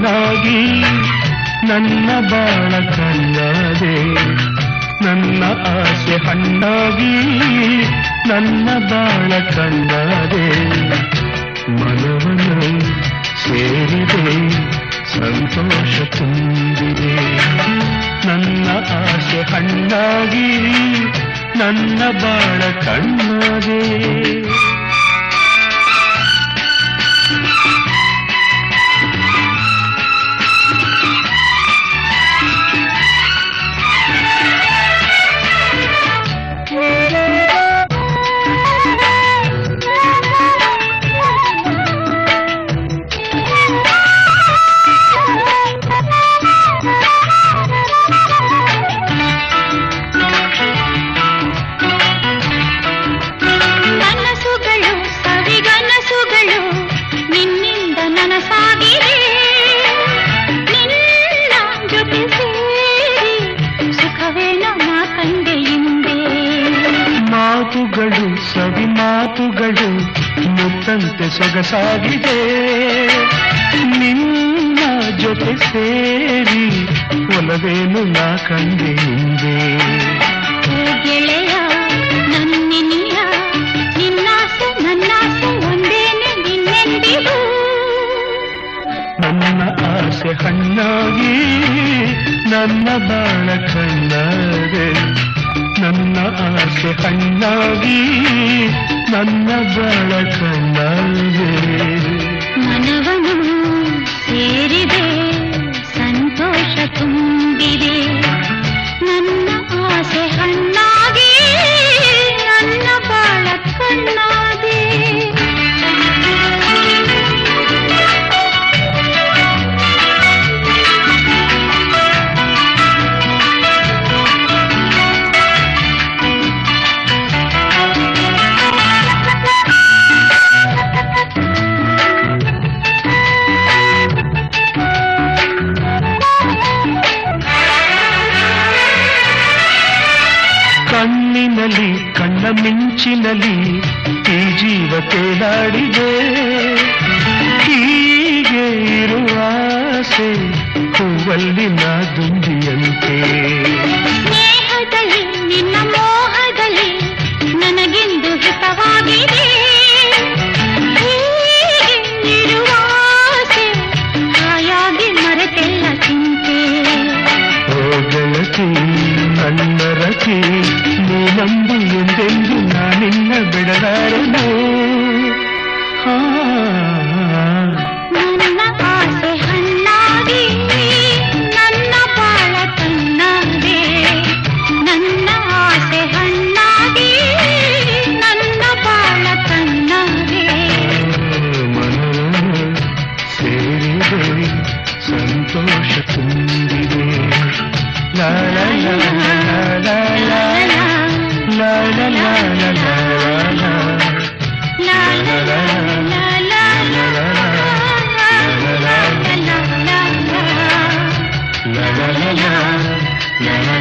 ಹಣ್ಣಾಗಿ ನನ್ನ ಬಾಳ ಕಣ್ಣಾದೆ ನನ್ನ ಆಸೆ ಹಣ್ಣಾಗಿ ನನ್ನ ಬಾಳ ಕಣ್ಣಾದೆ ಮನವನ್ನು ಸೇರಿದೆ ಸಂತೋಷ ತುಂಬಿದೆ ನನ್ನ ಆಸೆ ಹಣ್ಣಾಗಿ ನನ್ನ ಬಾಳ ಕಣ್ಣಾದೆ ಕನಸುಗಳು ಸವಿಗನಸುಗಳು ನಿನ್ನಿಂದ ನನಸಾಗಿದೆ ನಿನ್ನ ಜೊತೆ ಸೇರಿ ಸುಖವೇನೋ ನಾ ಕಂಡೆ ಹಿಂದೆ ಮಾತುಗಳು ಸವಿ ಮಾತುಗಳು ಮುತ್ತಂತೆ ಸೊಗಸಾಗಿದೆ ನಿನ್ನ ಜೊತೆ ಸೇರಿ ಒಲವೇನು ನಾ ಕಂಡೆ ಹಿಂದೆ ಓ ಗೆಳೆಯ ನನ್ನಿನಿಯ ನಿನ್ನಾಸೆ ನನ್ನಾಸೆ ಒಂದೇನೆ ನಿನ್ನೆಂದಿಗೂ ನನ್ನ ಆಸೆ ಹಣ್ಣಾಗಿ ನನ್ನ ಬಾಳ ಕಣ್ಣಾದೆ ನನ್ನ ಆಸೆ ಹಣ್ಣಾಗಿ ನನ್ನ ಬಾಳ ಕಣ್ಣಾದೆ ಮನವನು ಸೇರಿದೆ ಸಂತೋಷ ತುಂಬಿದೆ ನನ್ನ ಆಸೆ ಹಣ್ಣಾಗಿ ನನ್ನ ಬಾಳ ಕಣ್ಣಾದೆ ಕಣ್ಣಿನಲ್ಲಿ ಕಣ್ಣ ಮಿಂಚಿನಲ್ಲಿ ಈ ಜೀವ ತೇಲಾಡಿದೆ ಹೀಗೆ ಇರುವ ಆಸೆ ಹೂವಲ್ಲಿ ನಾ ದುಂಬಿಯಂತೆ ಸ್ನೇಹದಲ್ಲಿ ನಿನ್ನ ಮೋಹದಲ್ಲಿ ನನಗೆಂದು ಹಿತವಾಗಿದೆ ಹೀಗೆ ಇರುವ ಆಸೆ ಹಾಯಾಗಿ ಮರೆತೆಲ್ಲ ಚಿಂತೆ ಓ ಗೆಳತಿ ನನ್ನ ರತಿ ನೀನಂದು ಎಂದೆಂದು ನಾನಿನ್ನ ಬಿಡಲಾರೆನು ಹಾ ನನ್ನ ಆಸೆ ಹಣ್ಣಾಗಿ ನನ್ನ ಬಾಳ ಕಣ್ಣಾದೆ ನನ್ನ ಆಸೆ ಹಣ್ಣಾಗಿ ನನ್ನ ಬಾಳ ಕಣ್ಣಾದೆ ಮನವನ್ನು ಸೇರಿದೆ ಸಂತೋಷ ತುಂಬಿದೆ ಲಾ ಲಾ ಲಾ ಲಾ ಲಾ ಲಾ ಲಾ ಲಾ ಲಾ ಲಾ ಲಾ ಲಾ. La la la la la la la la la la la La la la la, la la